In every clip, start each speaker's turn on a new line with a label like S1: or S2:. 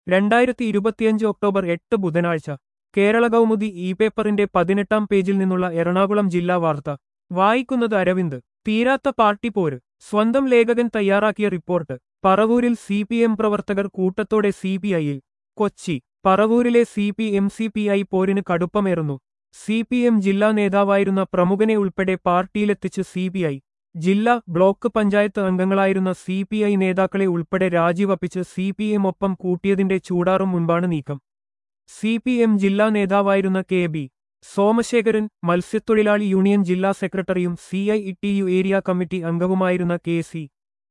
S1: രണ്ടായിരത്തി ഇരുപത്തിയഞ്ച് ഒക്ടോബർ എട്ട് ബുധനാഴ്ച കേരള കൗമുദി ഇ പേപ്പറിന്റെ പതിനെട്ടാം പേജിൽ നിന്നുള്ള എറണാകുളം ജില്ലാ വാർത്ത വായിക്കുന്നത് അരവിന്ദ് തീരാത്ത പാർട്ടി പോര് സ്വന്തം ലേഖകൻ തയ്യാറാക്കിയ റിപ്പോർട്ട് പറവൂരിൽ സി പി എം പ്രവർത്തകർ കൂട്ടത്തോടെ സി പി ഐയിൽ കൊച്ചി പറവൂരിലെ C P M C P I പോരിന് കടുപ്പമേറുന്നു സി പി എം ജില്ലാ നേതാവായിരുന്ന പ്രമുഖനെ ഉൾപ്പെടെ പാർട്ടിയിലെത്തിച്ച് സി പി ഐ ജില്ലാ ബ്ലോക്ക് പഞ്ചായത്ത് അംഗങ്ങളായിരുന്ന സി പി ഐ നേതാക്കളെ ഉൾപ്പെടെ രാജിവപ്പിച്ച് സി പി എം ഒപ്പം കൂട്ടിയതിന്റെ ചൂടാറും മുൻപാണ് നീക്കം സി പി എം ജില്ലാ നേതാവായിരുന്ന കെ ബി സോമശേഖരൻ മത്സ്യത്തൊഴിലാളി യൂണിയൻ ജില്ലാ സെക്രട്ടറിയും C I T U area committee അംഗവുമായിരുന്ന K C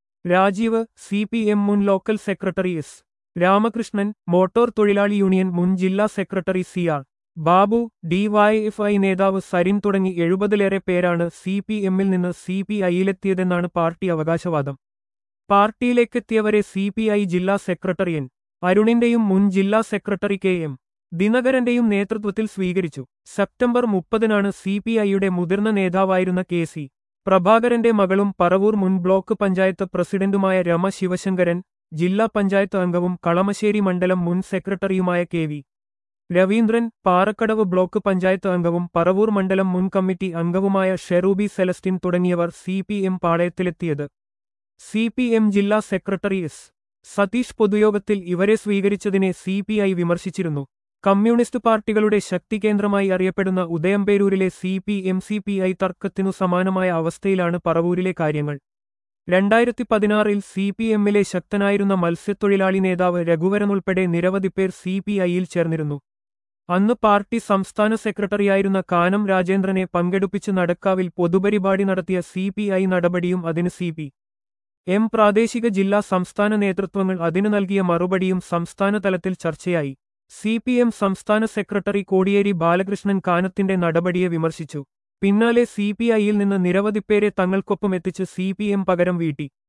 S1: Rajeev C P M മുൻ local secretary S Ramakrishnan motor തൊഴിലാളി യൂണിയൻ മുൻ ജില്ലാ secretary C R Babu DYFI നേതാവ് സരിൻ തുടങ്ങി എഴുപതിലേറെ പേരാണ് സി പി എമ്മിൽ നിന്ന് സി പി ഐയിലെത്തിയതെന്നാണ് പാർട്ടി അവകാശവാദം പാർട്ടിയിലേക്കെത്തിയവരെ സി പി ഐ ജില്ലാ സെക്രട്ടറി എൻ അരുണിന്റെയും മുൻ ജില്ലാ സെക്രട്ടറി കെ എം ദിനകരന്റെയും നേതൃത്വത്തിൽ സ്വീകരിച്ചു സെപ്റ്റംബർ മുപ്പതിനാണ് സി പി ഐയുടെ മുതിർന്ന നേതാവായിരുന്ന കെ സി പ്രഭാകരന്റെ മകളും പറവൂർ മുൻ ബ്ലോക്ക് പഞ്ചായത്ത് പ്രസിഡന്റുമായ രമ ശിവശങ്കരൻ ജില്ലാ പഞ്ചായത്ത് അംഗവും കളമശ്ശേരി മണ്ഡലം മുൻ സെക്രട്ടറിയുമായ K V Raveendran Parakkadavu block panchayat അംഗവും പറവൂർ മണ്ഡലം മുൻ കമ്മിറ്റി അംഗവുമായ ഷെറൂബി സെലസ്റ്റിൻ തുടങ്ങിയവർ സി പി എം പാളയത്തിലെത്തിയത് സി പി എം ജില്ലാ സെക്രട്ടറി എസ് സതീഷ് പൊതുയോഗത്തിൽ ഇവരെ സ്വീകരിച്ചതിനെ സി പി ഐ വിമർശിച്ചിരുന്നു കമ്മ്യൂണിസ്റ്റ് പാർട്ടികളുടെ ശക്തി കേന്ദ്രമായി അറിയപ്പെടുന്ന ഉദയംപേരൂരിലെ C P M C P I തർക്കത്തിനു സമാനമായ അവസ്ഥയിലാണ് പറവൂരിലെ കാര്യങ്ങൾ രണ്ടായിരത്തി പതിനാറിൽ സി പി എമ്മിലെ ശക്തനായിരുന്ന മത്സ്യത്തൊഴിലാളി നേതാവ് രഘുവരൻ ഉൾപ്പെടെ നിരവധി പേർ സി പി ഐയിൽ ചേർന്നിരുന്നു അന്ന് പാർട്ടി സംസ്ഥാന സെക്രട്ടറിയായിരുന്ന കാനം രാജേന്ദ്രനെ പങ്കെടുപ്പിച്ച് നടക്കാവിൽ പൊതുപരിപാടി നടത്തിയ സി പി ഐ നടപടിയും അതിന് സി പി എം പ്രാദേശിക ജില്ലാ സംസ്ഥാന നേതൃത്വങ്ങൾ അതിനു നൽകിയ മറുപടിയും സംസ്ഥാന തലത്തിൽ ചർച്ചയായി സി പി എം സംസ്ഥാന സെക്രട്ടറി കോടിയേരി ബാലകൃഷ്ണൻ കാനത്തിന്റെ നടപടിയെ വിമർശിച്ചു പിന്നാലെ സി പി ഐയിൽ നിന്ന് നിരവധി പേരെ തങ്ങൾക്കൊപ്പം എത്തിച്ച് സി പി എം പകരം വീട്ടി